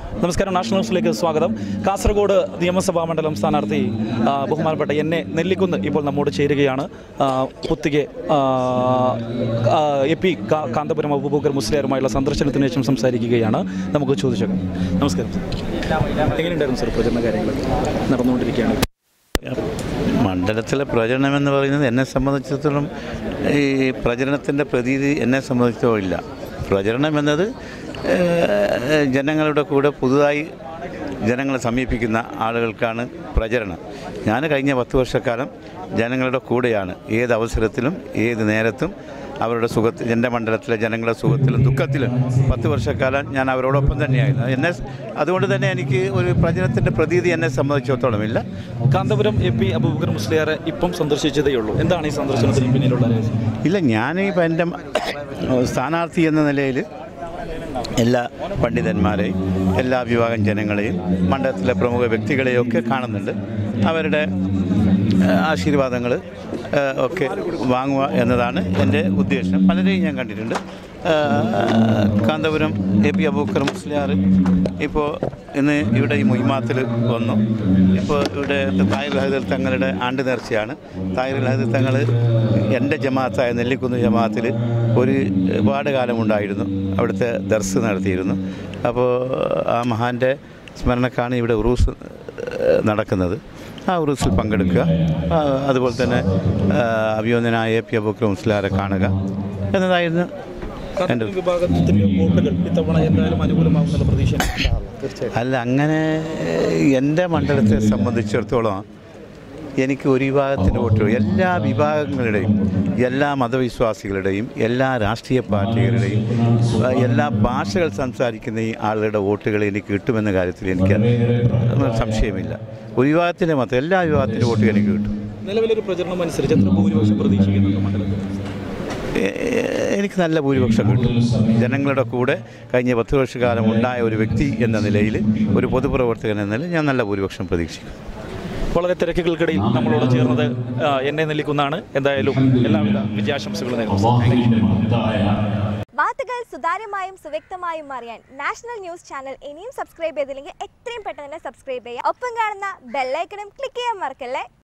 നമസ്കാരം നാഷണൽ ന്യൂസിലേക്ക് സ്വാഗതം കാസർഗോഡ് നിയമസഭാ മണ്ഡലം സ്ഥാനാർത്ഥി ആ, ബഹുമാനപ്പെട്ട എന്നെ നെല്ലിക്കുന്ന് ഇപ്പോൾ നമ്മോട് ചേരുകയാണ് ആ, പുത്തികെ ആ, ആ, എ പി കാ- കാന്തപുരം അബൂബക്കർ മുസ്ലിയാരുമായുള്ള സന്ദർശനത്തിന് ശേഷം സംസാരിക്കുകയാണ് നമുക്ക് ചോദിച്ചേക്കാം നമസ്കാരം എങ്ങനെയുണ്ടായിരുന്നു സർ പ്രചരണ കാര്യങ്ങൾ നടന്നുകൊണ്ടിരിക്കുകയാണ് മണ്ഡലത്തിലെ പ്രചരണം എന്ന് പറയുന്നത് എന്നെ സംബന്ധിച്ചിടത്തോളം ഈ പ്രചരണത്തിൻ്റെ പ്രതീതി എന്നെ സംബന്ധിച്ചിടത്തോളം ഇല്ല പ്രചരണം എന്നത് ഏഹ്, ജനങ്ങളുടെ കൂടെ പുതുതായി ജനങ്ങളെ സമീപിക്കുന്ന ആളുകൾക്കാണ് പ്രചരണം ഞാൻ കഴിഞ്ഞ പത്ത് വർഷക്കാലം ജനങ്ങളുടെ കൂടെയാണ് ഏത് അവസരത്തിലും ഏത് നേരത്തും അവരുടെ സുഖത്തിൽ എൻ്റെ മണ്ഡലത്തിലെ ജനങ്ങളുടെ സുഖത്തിലും ദുഃഖത്തിലും പത്ത് വർഷക്കാലം ഞാൻ അവരോടൊപ്പം തന്നെയായിരുന്നു എന്നെ അതുകൊണ്ട് തന്നെ എനിക്ക് ഒരു പ്രചരണത്തിൻ്റെ പ്രതീതി എന്നെ സംബന്ധിച്ചിടത്തോളം ഇല്ല കാന്തപുരം എ പി അബൂബക്കർ മുസ്ലിയാരെ ഇപ്പം സന്ദർശിച്ചതേ ഉള്ളൂ എന്താണ് ഈ സന്ദർശനത്തിന് പിന്നിലുള്ള രഹസ്യം ഇല്ല ഞാൻ ഇപ്പം എൻ്റെ സ്ഥാനാർത്ഥി എന്ന നിലയിൽ എല്ലാ പണ്ഡിതന്മാരെയും എല്ലാ വിഭാഗം ജനങ്ങളെയും മണ്ഡലത്തിലെ പ്രമുഖ വ്യക്തികളെയും ഒക്കെ കാണുന്നുണ്ട് അവരുടെ ആശീർവാദങ്ങൾ ഒക്കെ വാങ്ങുക എന്നതാണ് എൻ്റെ ഉദ്ദേശം പലരെയും ഞാൻ കണ്ടിട്ടുണ്ട് ആ, കാന്തപുരം എ പി അബൂക്കർ മുസ്ലിയാർ ഇപ്പോൾ ഇന്ന് ഇവിടെ ഈ മുഹിമാത്തിൽ വന്നു ഇപ്പോൾ ഇവിടെ തായർ ഹൈദർ തങ്ങളുടെ ആണ്ട് നേർച്ചയാണ് തായർ ഹൈദർ തങ്ങൾ എൻ്റെ ജമാഅത്തായ നെല്ലിക്കുന്ന് ജമാഅത്തിൽ ഒരു ഒരുപാട് കാലമുണ്ടായിരുന്നു അവിടുത്തെ ദർസ് നടത്തിയിരുന്നു അപ്പോൾ ആ മഹാൻ്റെ സ്മരണക്കാണ് ഇവിടെ ഉറൂസ് ഏഹ്, നടക്കുന്നത് ആ ഉറൂസിൽ പങ്കെടുക്കുക ആ, അതുപോലെ തന്നെ ആ, അഭിയോന്യനായ എ പി അബൂക്കർ മുസ്ലാരെ കാണുക എന്നതായിരുന്നു എൻ്റെ കാന്തപുരം വിഭാഗത്തിന്റെ വോട്ടുകൾ ഇത്തവണ എന്തായാലും അനുകൂലമാകുന്നുള്ള പ്രതീക്ഷ തീർച്ചയായും അല്ല അങ്ങനെ എൻ്റെ മണ്ഡലത്തെ സംബന്ധിച്ചിടത്തോളം എനിക്ക് ഒരു വിഭാഗത്തിൻ്റെ വോട്ടുകൾ എല്ലാ വിഭാഗങ്ങളുടെയും എല്ലാ മതവിശ്വാസികളുടെയും എല്ലാ രാഷ്ട്രീയ പാർട്ടികളുടെയും ആ, എല്ലാ ഭാഷകൾ സംസാരിക്കുന്ന ഈ ആളുകളുടെ വോട്ടുകൾ എനിക്ക് കിട്ടുമെന്ന കാര്യത്തിൽ എനിക്ക് സംശയമില്ല ഒരു വിഭാഗത്തിൻ്റെ മതം എല്ലാ വിഭാഗത്തിൻ്റെ വോട്ടുകൾ എനിക്ക് കിട്ടും നിലവിലൊരു പ്രചരണം അനുസരിച്ച് എത്ര ഭൂരിപക്ഷം പ്രതീക്ഷിക്കുന്നുണ്ട് മണ്ഡലത്തിൽ എ- എനിക്ക് നല്ല ഭൂരിപക്ഷം കിട്ടും ജനങ്ങളുടെ കൂടെ കഴിഞ്ഞ പത്ത് വർഷക്കാലം ഉണ്ടായ ഒരു വ്യക്തി എന്ന നിലയിൽ ഒരു പൊതുപ്രവർത്തകൻ എന്ന നിലയിൽ ഞാൻ നല്ല ഭൂരിപക്ഷം പ്രതീക്ഷിക്കും വളരെ തിരക്കുകൾക്കിടയിൽ നമ്മളോട് ചേർന്നത് ആ, എന്നെ നെല്ലിക്കുന്നാണ് എന്തായാലും എല്ലാവിധ വിജയാശംസകളും നേരുന്നു വാർത്തകൾ സുതാര്യമായും സുവ്യക്തമായും അറിയാൻ നാഷണൽ ന്യൂസ് ചാനൽ ഇനിയും സബ്സ്ക്രൈബ് ചെയ്തില്ലെങ്കിൽ എത്രയും പെട്ടെന്ന് തന്നെ സബ്സ്ക്രൈബ് ചെയ്യുക ഒപ്പം കാണുന്ന ബെല്ലൈക്കണും ക്ലിക്ക് ചെയ്യാൻ മറക്കല്ലേ